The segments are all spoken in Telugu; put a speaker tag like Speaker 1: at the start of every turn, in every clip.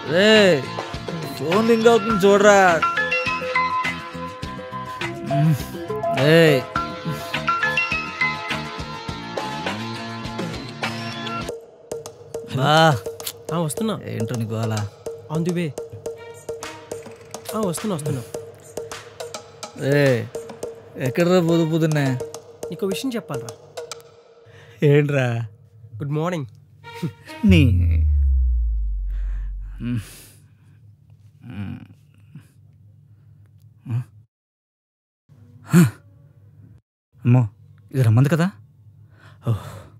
Speaker 1: రే ఫోన్ రింగ్ అవుతుంది చూడరా రే బా
Speaker 2: ఆ, వస్తున్నా
Speaker 1: ఏంటో నీకు అలా
Speaker 2: ఆన్ ది వే ఆ, వస్తున్నా వస్తున్నా
Speaker 1: రే ఎక్కడరా పొద్దు పొద్దున్నే
Speaker 2: నీకు విషయం చెప్పాలరా
Speaker 1: ఏంట్రా
Speaker 2: గుడ్ మార్నింగ్
Speaker 1: నీ అమ్మో ఇది రమ్మంది కదా ఓహ్.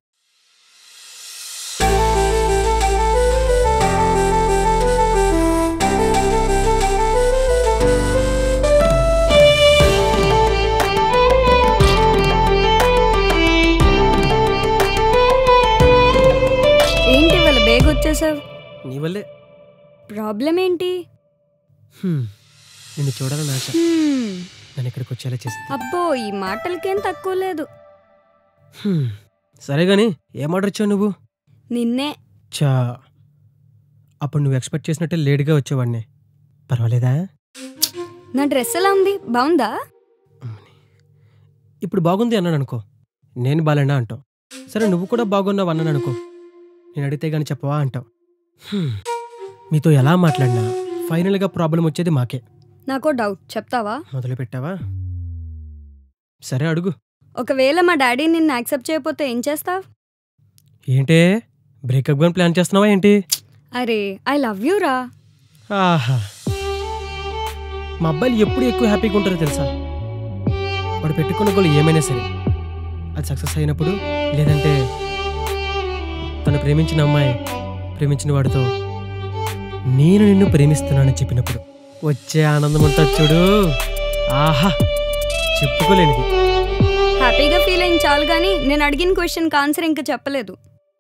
Speaker 3: ఏంటి వాళ్ళ బేగ్ వచ్చేసావు
Speaker 2: నీ వల్లే
Speaker 3: ప్రాబ్లం ఏంటి
Speaker 2: హ్మ్. నిన్ను చూడాలని ఆశ
Speaker 3: హ్మ్,
Speaker 2: నన్ను ఇక్కడికి వచ్చేలా చేసింది
Speaker 3: అబ్బో ఈ మాటలకేం తక్కువ లేదు
Speaker 2: హ్మ్. సరే గాని ఏం ఆర్డర్ ఇచ్చావు నువ్వు
Speaker 3: నిన్నే
Speaker 2: చా అప్పుడు నువ్వు ఎక్స్పెక్ట్ చేసినట్టే లేట్గా వచ్చేవాడిని పర్వాలేదా
Speaker 3: నా డ్రెస్ ఎలా ఉంది బాగుందా
Speaker 2: ఇప్పుడు బాగుంది అన్నాను అనుకో నేను బాలేనా అంటావు సరే నువ్వు కూడా బాగున్నావు అన్నాను అనుకో నేను అడిగితే గాని చెప్పవా అంటావు హ్మ్. మీతో ఎలా మాట్లాడినా ఫైనల్గా ప్రాబ్లం వచ్చేది మాకే
Speaker 3: నాకో డౌట్ చెప్తావా
Speaker 2: మొదలు పెట్టావా సరే అడుగు
Speaker 3: ఒకవేళ మా డాడీ నిన్ను యాక్సెప్ట్ చేయకపోతే ఏం చేస్తావ్
Speaker 2: ఏంటే బ్రేకప్ గాని ప్లాన్ చేస్తున్నావా ఏంటి
Speaker 3: అరే ఐ లవ్ యూ రా
Speaker 2: ఆహా మా అబ్బాయిలు ఎప్పుడు ఎక్కువ హ్యాపీగా ఉంటారో తెలుసా వాడు పెట్టుకున్న గోల్ ఏమైనా సరే అది సక్సెస్ అయినప్పుడు లేదంటే తను ప్రేమించిన అమ్మాయి ప్రేమించిన వాడితో నేను నిన్ను ప్రేమిస్తున్నానని చెప్పినప్పుడు వచ్చే ఆనందం ఉంటుంది చూడు ఆహా చెప్పుకోలేనిది
Speaker 3: హ్యాపీగా ఫీల్ అయింది చాలు కానీ నేను అడిగిన క్వశ్చన్కి ఆన్సర్ ఇంకా చెప్పలేదు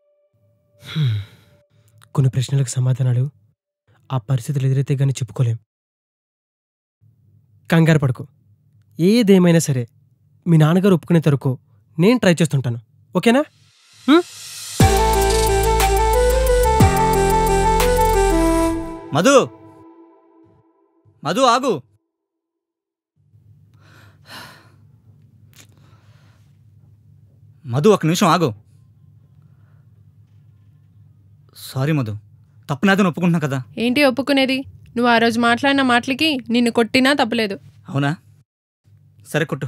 Speaker 2: కొన్ని ప్రశ్నలకు సమాధానాలు ఆ పరిస్థితులు ఎదురైతే గానీ చెప్పుకోలేం కంగారు పడుకో ఏదేమైనా సరే మీ నాన్నగారు ఒప్పుకునే తరకు నేను ట్రై చేస్తుంటాను ఓకేనా హ్మ్?
Speaker 1: మధు మధు ఆగు మధు ఒక నిమిషం ఆగు సారీ మధు తప్పు నాదని ఒప్పుకుంటున్నా కదా
Speaker 4: ఏంటి ఒప్పుకునేది నువ్వు ఆ రోజు మాట్లాడిన మాటలకి నిన్ను కొట్టినా తప్పలేదు
Speaker 1: అవునా సరే కొట్టు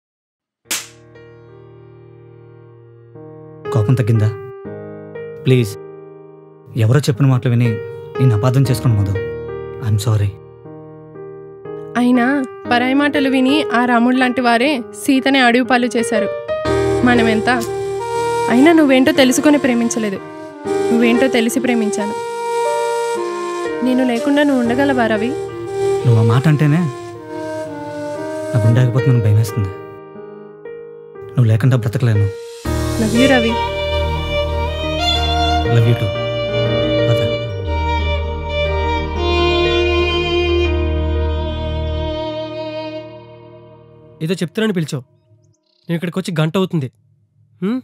Speaker 1: కోపం తగ్గిందా ప్లీజ్ ఎవరో చెప్పిన మాటలు విని నేను అపార్థం చేసుకుని మధు ఐఎమ్ సారీ
Speaker 4: అయినా పరాయి మాటలు విని ఆ రాముడు లాంటి వారే సీతని అడవి పాలు చేశారు మనమెంత అయినా నువ్వేంటో తెలుసుకొని ప్రేమించలేదు నువ్వేంటో తెలిసి ప్రేమించాను నేను లేకుండా నువ్వు ఉండగలవా రవి
Speaker 1: నువ్వు ఆ మాట అంటేనే నా గుండె ఆగిపోతుందని భయం వేస్తుంది నువ్వు లేకుండా బ్రతకలేను
Speaker 4: love you Ravi
Speaker 1: love you too పద
Speaker 2: ఏదో చెప్తున్నాను పిలిచావు నేను ఇక్కడికి వచ్చి గంట అవుతుంది హ్మ్?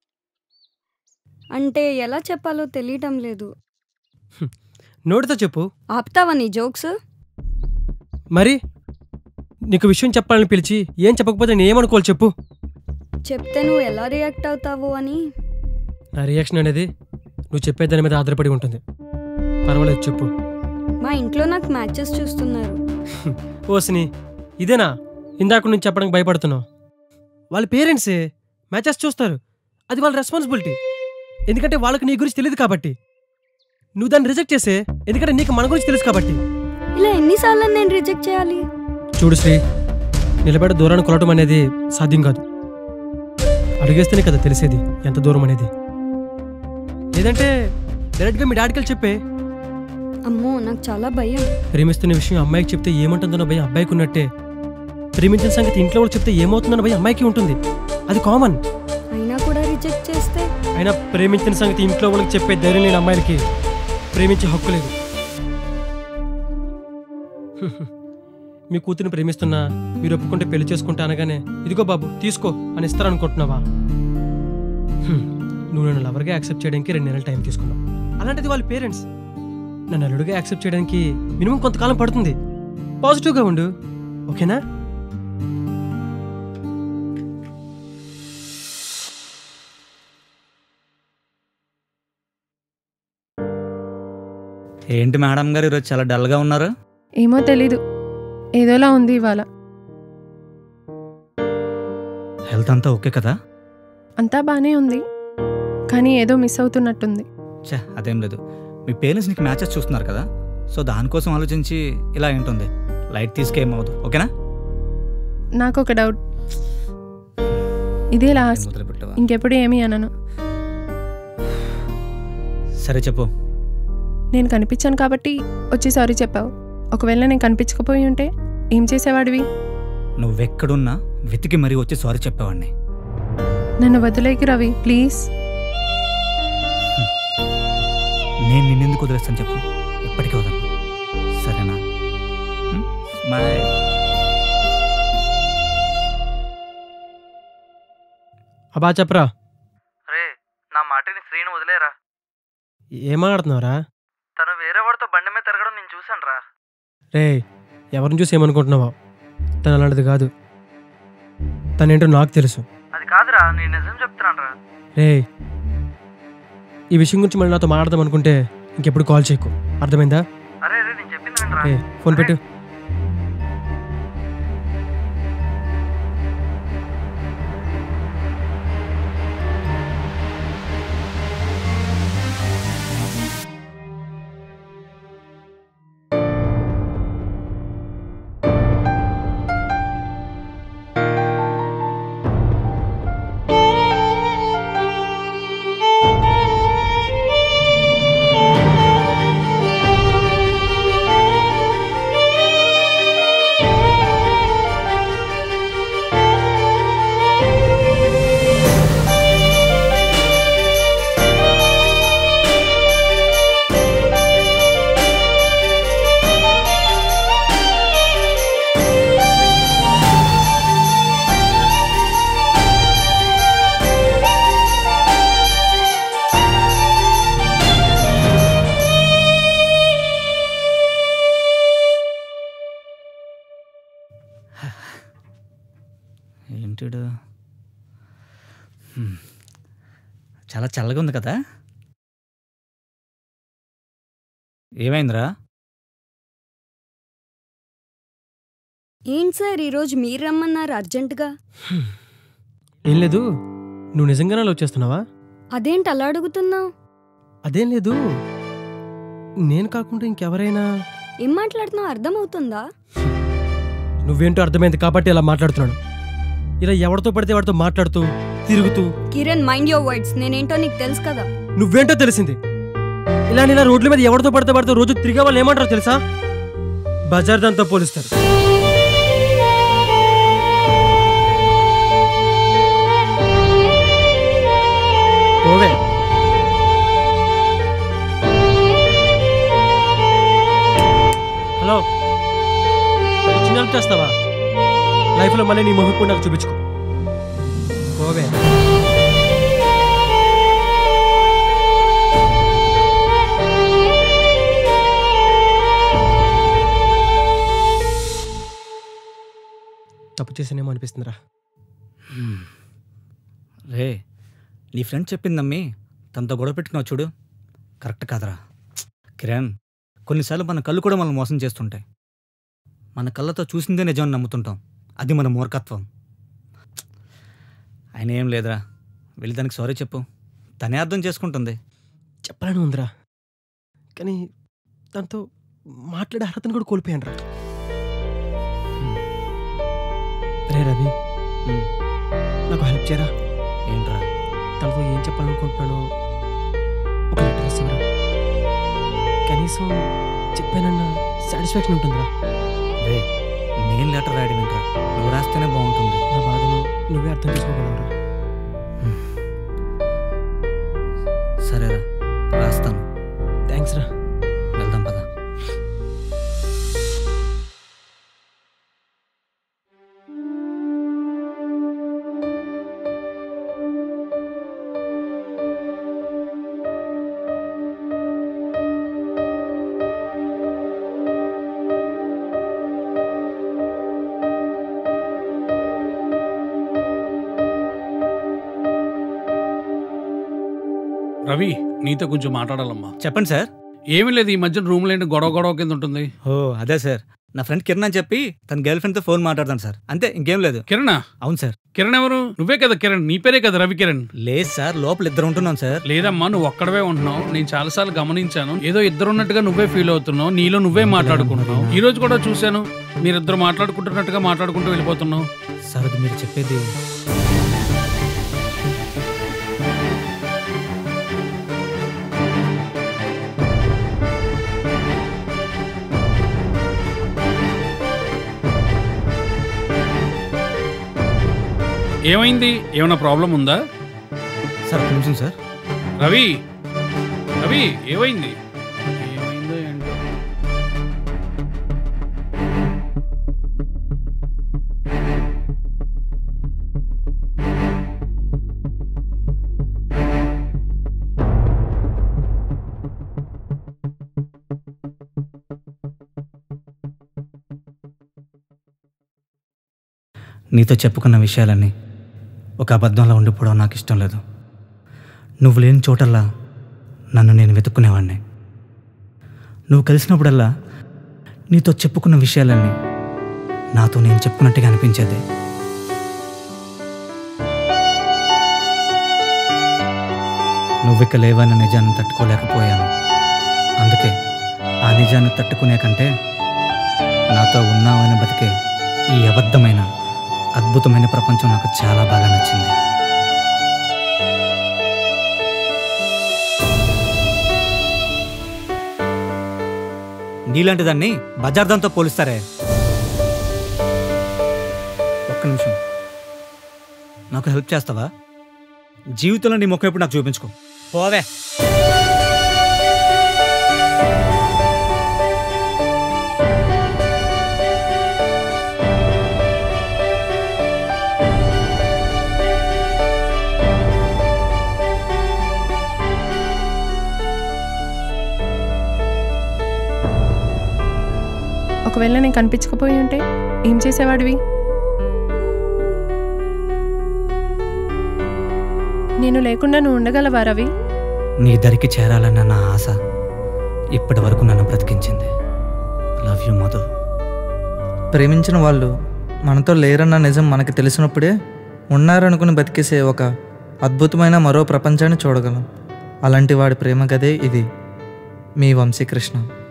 Speaker 3: అంటే ఎలా చెప్పాలో తెలియటం లేదు
Speaker 2: నోటితో చెప్పు
Speaker 3: ఆపుతావా నీ జోక్స్
Speaker 2: మరి నీకు విషయం చెప్పాలని పిలిచి ఏం చెప్పకపోతే నేను ఏమనుకోవాలి చెప్పు
Speaker 3: చెప్తే నువ్వు ఎలా రియాక్ట్ అవుతావు అని
Speaker 2: నా రియాక్షన్ అనేది నువ్వు చెప్పే దాని మీద ఆధారపడి ఉంటుంది పర్వాలేదు చెప్పు
Speaker 3: మా ఇంట్లో నాకు మ్యాచెస్ చూస్తున్నారు
Speaker 2: ఓసిని ఇదేనా ఇందాక నుంచి చెప్పడానికి భయపడుతున్నావు వాళ్ళ పేరెంట్సే మ్యాచెస్ చూస్తారు అది వాళ్ళ రెస్పాన్సిబిలిటీ ఎందుకంటే వాళ్ళకి నీ గురించి తెలియదు కాబట్టి నువ్వు దాన్ని రిజెక్ట్ చేసే ఎందుకంటే నీకు మన గురించి తెలుసు కాబట్టి
Speaker 3: ఇలా ఎన్నిసార్లు నేను రిజెక్ట్ చేయాలి
Speaker 2: చూడు శ్రీ నిలబడి దూరాన్ని కొలవడం అనేది సాధ్యం కాదు అడిగేస్తేనే కదా తెలిసేది ఎంత దూరం అనేది లేదంటే డైరెక్ట్గా మీ డాడీకి వెళ్ళి చెప్పే
Speaker 3: అమ్మో నాకు చాలా భయం
Speaker 2: ప్రేమిస్తున్న విషయం అమ్మాయికి చెప్తే ఏముంటుందన్న భయం అబ్బాయికి ఉన్నట్టే ప్రేమించిన సంగతి ఇంట్లో వాళ్ళు చెప్తే ఏమవుతుందన్న భయం అమ్మాయికి ఉంటుంది అది కామన్
Speaker 3: అయినా కూడా రిజెక్ట్ చేస్తే
Speaker 2: అయినా ప్రేమించిన సంగతి ఇంట్లో వాళ్ళకి చెప్పే ధైర్యం లేని అమ్మాయిలకి ప్రేమించే హక్కు లేదు మీ కూతురిని ప్రేమిస్తున్నా మీరు ఒప్పుకుంటే పెళ్లి చేసుకుంటా అనగానే ఇదిగో బాబు తీసుకో అని ఇస్తారనుకుంటున్నావా హ్మ్, నువ్వు నన్ను లవర్గా యాక్సెప్ట్ చేయడానికి రెండు నెలలు టైం తీసుకున్నావు అలాంటిది వాళ్ళ పేరెంట్స్ నన్ను అల్లుడుగా యాక్సెప్ట్ చేయడానికి మినిమం కొంతకాలం పడుతుంది పాజిటివ్గా ఉండు ఓకేనా
Speaker 1: ఏంటి మేడం గారు ఈరోజు చాలా డల్గా ఉన్నారు
Speaker 4: ఏమో తెలీదు ఏదోలా ఉంది ఇవాళ
Speaker 1: హెల్త్ అంతా ఓకే కదా
Speaker 4: అంతా బాగానే ఉంది కానీ ఏదో మిస్ అవుతున్నట్టుంది
Speaker 1: చే అదేం లేదు మీ పేరెంట్స్ నీకు మ్యాచెస్ చూస్తున్నారు కదా సో దానికోసం ఆలోచించి ఇలా ఏంటుంది లైట్ తీసుకేమవుదు ఓకేనా
Speaker 4: నాకు ఒక డౌట్ ఇదే లాస్ట్
Speaker 1: మొదలు పెట్టవా
Speaker 4: ఇంకెప్పుడు ఏమీ అనను
Speaker 1: సరే చెప్పు
Speaker 4: నేను కనిపించాను కాబట్టి వచ్చి సారీ చెప్పావు ఒకవేళ నేను కనిపించకపోయి ఉంటే ఏం చేసేవాడివి
Speaker 1: నువ్వెక్కడున్నా వెతికి మరీ వచ్చి సారీ చెప్పేవాడిని
Speaker 4: నన్ను వదిలేకి రవి ప్లీజ్
Speaker 1: నేను నిన్నెందుకు వదిలేస్తాను చెప్పు ఇప్పటికీ వదలను సరేనా బాయ్
Speaker 2: అబా చెప్పరా
Speaker 5: రే నా మాటని శ్రీను వదిలేరా
Speaker 2: ఏం మాట్లాడుతున్నావురా
Speaker 5: తను వేరే వాడితో బండి మీద తిరగడం నేను చూశాను రా
Speaker 2: రే ఎవరిని చూసి ఏమనుకుంటున్నావా తను అలాంటిది కాదు తనేంటో నాకు తెలుసు
Speaker 5: అది కాదురా నేను నిజం చెప్తున్నాను రా
Speaker 2: రే ఈ విషయం గురించి మళ్ళీ నాతో మాట్లాడదాం అనుకుంటే ఇంకెప్పుడు కాల్ చేయకు అర్థమైందా
Speaker 5: అరే రే నేను చెప్పింది వినరా
Speaker 2: రే ఫోన్ పెట్టు
Speaker 1: ఏంటిడు హ్మ్. చాలా చల్లగా ఉంది కదా ఏమైందిరా
Speaker 3: ఏంటి సార్ ఈరోజు మీరు రమ్మన్నారు అర్జెంటుగా
Speaker 2: ఏం లేదు నువ్వు నిజంగానే లవ్ చేస్తున్నావా
Speaker 3: అదేంటి అలా అడుగుతున్నావు
Speaker 2: అదేం లేదు నేను కాకుండా ఇంకెవరైనా
Speaker 3: ఏం మాట్లాడుతున్నావు అర్థమవుతుందా
Speaker 2: నువ్వేంటో అర్థమైంది కాబట్టి ఇలా మాట్లాడుతున్నాడు ఇలా ఎవరితో పడితే వాడితో మాట్లాడుతూ తిరుగుతూ
Speaker 3: కిరణ్ మైండ్ యువర్ వర్డ్స్ నేనేంటో నీకు తెలుసు కదా
Speaker 2: నువ్వేంటో తెలిసింది ఇలా ఇలా రోడ్ల మీద ఎవరితో పడితే వాడితో రోజు తిరిగే వాళ్ళు ఏమంటారో తెలుసా బజార్ దాంతో పోలిస్తారు ఓవే హలో చిన్న హెల్ప్ చేస్తావా లైఫ్లో మళ్ళీ నీ మొహం కూడా నాకు చూపించుకో ఓవే తప్పు చేసానేమో అనిపిస్తుందిరా
Speaker 1: హ్మ్. రే నీ ఫ్రెండ్ చెప్పింది నమ్మి తనతో గొడవ పెట్టుకున్నావు చూడు కరెక్ట్ కాదురా కిరణ్ కొన్నిసార్లు మన కళ్ళు కూడా మనం మోసం చేస్తుంటాయి మన కళ్ళతో చూసిందే నిజం అని నమ్ముతుంటాం అది మన మూర్ఖత్వం ఆయన ఏం లేదురా వెళ్ళి దానికి సారీ చెప్పు తనే అర్థం చేసుకుంటుంది
Speaker 2: చెప్పాలని ఉందిరా కానీ దాంతో మాట్లాడే అర్హతను కూడా కోల్పోయాను రా రే రవి
Speaker 1: హ్మ్.
Speaker 2: నాకు హెల్ప్ చేయరా
Speaker 1: ఏంట్రా
Speaker 2: తనతో ఏం చెప్పాలనుకుంటున్నానో ఒక లెటర్ ఇస్తావరా కనీసం చెప్పానన్న సాటిస్ఫాక్షన్ ఉంటుందిరా
Speaker 1: రే నేను లెటర్ రాయడం ఏంట్రా నువ్వు రాస్తేనే బాగుంటుంది
Speaker 2: నా బాధను నువ్వే అర్థం చేసుకోగలవురా
Speaker 1: సరేరా రాస్తాను
Speaker 2: థ్యాంక్స్ రా
Speaker 1: వెళ్దాం పదా
Speaker 6: రవి నీతో కొంచెం మాట్లాడాలమ్మా
Speaker 1: చెప్పండి సార్
Speaker 6: ఏమీ లేదు ఈ మధ్య రూమ్ లేని గొడవ గొడవ కింద ఉంటుంది
Speaker 1: ఓ అదే సార్ నా ఫ్రెండ్ కిరణ్ అని చెప్పి తన గర్ల్ ఫ్రెండ్తో ఫోన్ మాట్లాడతాను సార్ అంతే ఇంకేం లేదు
Speaker 6: కిరణ్
Speaker 1: అవును సార్
Speaker 6: కిరణ్ ఎవరు నువ్వే కదా కిరణ్ నీ పేరే కదా రవి కిరణ్
Speaker 1: లేదు సార్ లోపల ఇద్దరు ఉంటున్నాం సార్
Speaker 6: లేదమ్మా నువ్వు ఒక్కడవే ఉంటున్నావు నేను చాలాసార్లు గమనించాను ఏదో ఇద్దరు ఉన్నట్టుగా నువ్వే ఫీల్ అవుతున్నావు నీలో నువ్వే మాట్లాడుకుంటున్నావు ఈ రోజు కూడా చూశాను మీరిద్దరు మాట్లాడుకుంటున్నట్టుగా మాట్లాడుకుంటూ వెళ్ళిపోతున్నావు
Speaker 1: సార్ అది మీరు చెప్పేది
Speaker 6: ఏమైంది ఏమైనా ప్రాబ్లం ఉందా
Speaker 1: సార్ ఒక నిమిషం సార్
Speaker 6: రవి రవి ఏమైంది ఏమైందో ఏంటో
Speaker 1: నీతో చెప్పుకున్న విషయాలన్నీ ఒక అబద్ధంలో ఉండిపోవడం నాకు ఇష్టం లేదు నువ్వు లేని చోటల్లా నన్ను నేను వెతుక్కునేవాడిని నువ్వు కలిసినప్పుడల్లా నీతో చెప్పుకున్న విషయాలన్నీ నాతో నేను చెప్పుకున్నట్టుగా అనిపించేది నువ్విక లేవన్న నిజాన్ని తట్టుకోలేకపోయాను అందుకే ఆ నిజాన్ని తట్టుకునే కంటే నాతో ఉన్నావని బతికే ఈ అబద్ధమైన అద్భుతమైన ప్రపంచం నాకు చాలా బాగా నచ్చింది నీలాంటి దాన్ని బజార్దంతో పోలిస్తారే ఒక్క నిమిషం నాకు హెల్ప్ చేస్తావా జీవితంలో నీ ముఖం ఎప్పుడు నాకు చూపించుకో పోవే
Speaker 4: ఒకవేళ నేను కనిపించకపోయి ఉంటే ఏం చేసేవాడివి నేను లేకుండా నువ్వు ఉండగలవా రవి
Speaker 1: నీ దరికి చేరాలన్న నా ఆశ ఇప్పటి వరకు నన్ను బ్రతికించింది లవ్ యూ మధు
Speaker 7: ప్రేమించిన వాళ్ళు మనతో లేరన్న నిజం మనకి తెలిసినప్పుడే ఉన్నారనుకుని బతికేసే ఒక అద్భుతమైన మరో ప్రపంచాన్ని చూడగలం అలాంటి వాడి ప్రేమ గదే ఇది మీ వంశీకృష్ణ